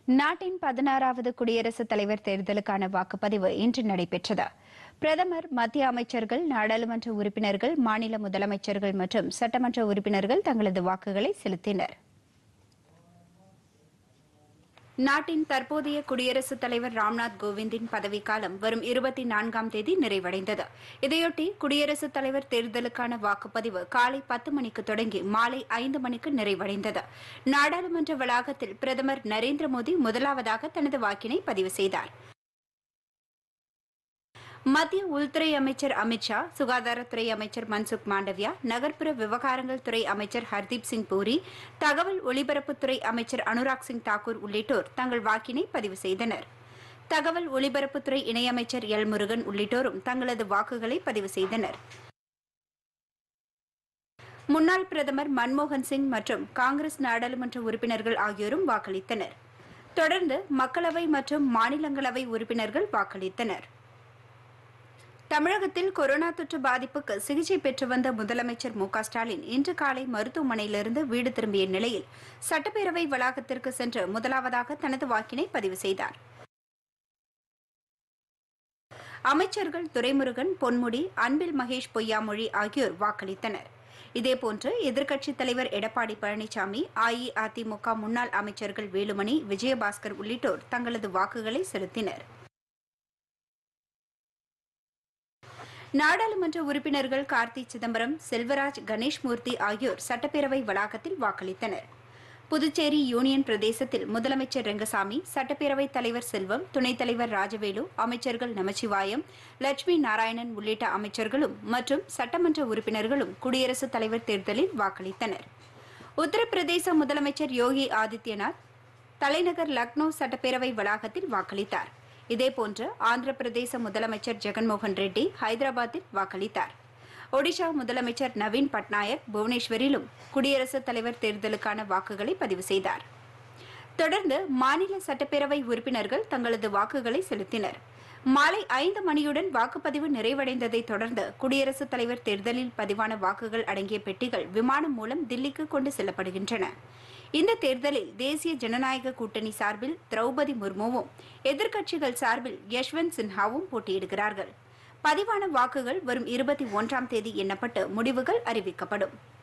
நாட்டின் பதினாறாவது குடியரசுத் தலைவர் தேர்தலுக்கான வாக்குப்பதிவு இன்று நடைபெற்றது பிரதமர் மத்திய அமைச்சர்கள் நாடாளுமன்ற உறுப்பினர்கள் மாநில முதலமைச்சர்கள் மற்றும் சட்டமன்ற உறுப்பினர்கள் தங்களது வாக்குகளை செலுத்தினர் நாட்டின் தற்போதைய குடியரசுத் தலைவர் ராம்நாத் கோவிந்தின் பதவிக்காலம் வரும் இருபத்தி நான்காம் தேதி நிறைவடைந்தது இதையொட்டி குடியரசுத் தலைவர் தேர்தலுக்கான வாக்குப்பதிவு காலை பத்து மணிக்கு தொடங்கி மாலை ஐந்து மணிக்கு நிறைவடைந்தது நாடாளுமன்ற வளாகத்தில் பிரதமர் நரேந்திர மோடி முதலாவதாக தனது வாக்கினை பதிவு செய்தார் மத்திய உள்துறை அமைச்சர் அமித்ஷா சுகாதாரத்துறை அமைச்சர் மன்சுக் மாண்டவியா நகர்ப்புற விவகாரங்கள் துறை அமைச்சர் ஹர்தீப் சிங் பூரி தகவல் ஒலிபரப்புத்துறை அமைச்சர் அனுராக் சிங் தாக்கூர் உள்ளிட்டோர் தங்கள் வாக்கினை பதிவு செய்தனர் தகவல் ஒலிபரப்புத்துறை இணையமைச்சர் எல் முருகன் உள்ளிட்டோரும் தங்களது வாக்குகளை பதிவு செய்தனர் முன்னாள் பிரதமர் மன்மோகன் சிங் மற்றும் காங்கிரஸ் நாடாளுமன்ற உறுப்பினர்கள் ஆகியோரும் வாக்களித்தனர் தொடர்ந்து மக்களவை மற்றும் மாநிலங்களவை உறுப்பினர்கள் வாக்களித்தனர் தமிழகத்தில் கொரோனா தொற்று பாதிப்புக்கு சிகிச்சை பெற்று வந்த முதலமைச்சர் மு க ஸ்டாலின் இன்று காலை மருத்துவமனையிலிருந்து வீடு திரும்பிய நிலையில் சட்டப்பேரவை வளாகத்திற்கு சென்று முதலாவதாக தனது வாக்கினை பதிவு செய்தார் அமைச்சர்கள் துரைமுருகன் பொன்முடி அன்பில் மகேஷ் பொய்யாமொழி ஆகியோர் வாக்களித்தனர் இதேபோன்று எதிர்க்கட்சித் தலைவர் எடப்பாடி பழனிசாமி அஇஅதிமுக முன்னாள் அமைச்சர்கள் வேலுமணி விஜயபாஸ்கர் உள்ளிட்டோர் தங்களது வாக்குகளை செலுத்தினர் நாடாளுமன்ற உறுப்பினர்கள் கார்த்தி சிதம்பரம் செல்வராஜ் கணேஷ்மூர்த்தி ஆகியோர் சட்டப்பேரவை வளாகத்தில் வாக்களித்தனர் புதுச்சேரி யூனியன் பிரதேசத்தில் முதலமைச்சர் ரெங்கசாமி சட்டப்பேரவைத் தலைவர் செல்வம் துணைத் தலைவர் ராஜவேலு அமைச்சர்கள் நமச்சிவாயம் லட்சுமி நாராயணன் உள்ளிட்ட அமைச்சர்களும் மற்றும் சட்டமன்ற உறுப்பினர்களும் குடியரசுத் தலைவர் தேர்தலில் வாக்களித்தனர் உத்தரப்பிரதேச முதலமைச்சர் யோகி ஆதித்யநாத் தலைநகர் லக்னோ சட்டப்பேரவை வளாகத்தில் வாக்களித்தார் இதேபோன்று ஆந்திர பிரதேச முதலமைச்சர் ஜெகன்மோகன் ரெட்டி ஹைதராபாத்தில் வாக்களித்தார் ஒடிஷா முதலமைச்சர் நவீன் பட்நாயக் புவனேஸ்வரிலும் குடியரசுத் தலைவர் தேர்தலுக்கான வாக்குகளை பதிவு செய்தார் தொடர்ந்து மாநில சட்டப்பேரவை உறுப்பினர்கள் தங்களது வாக்குகளை செலுத்தினர் மாலை ஐந்து மணியுடன் வாக்குப்பதிவு நிறைவடைந்ததை தொடர்ந்து குடியரசுத் தலைவர் தேர்தலில் பதிவான வாக்குகள் அடங்கிய பெட்டிகள் விமானம் மூலம் தில்லிக்கு கொண்டு செல்லப்படுகின்றன இந்த தேர்தலில் தேசிய ஜனநாயக கூட்டணி சார்பில் திரௌபதி முர்முவும் எதிர்க்கட்சிகள் சார்பில் யஷ்வந்த் சின்ஹாவும் போட்டியிடுகிறார்கள் பதிவான வாக்குகள் வரும் இருபத்தி ஒன்றாம் தேதி எண்ணப்பட்டு முடிவுகள் அறிவிக்கப்படும்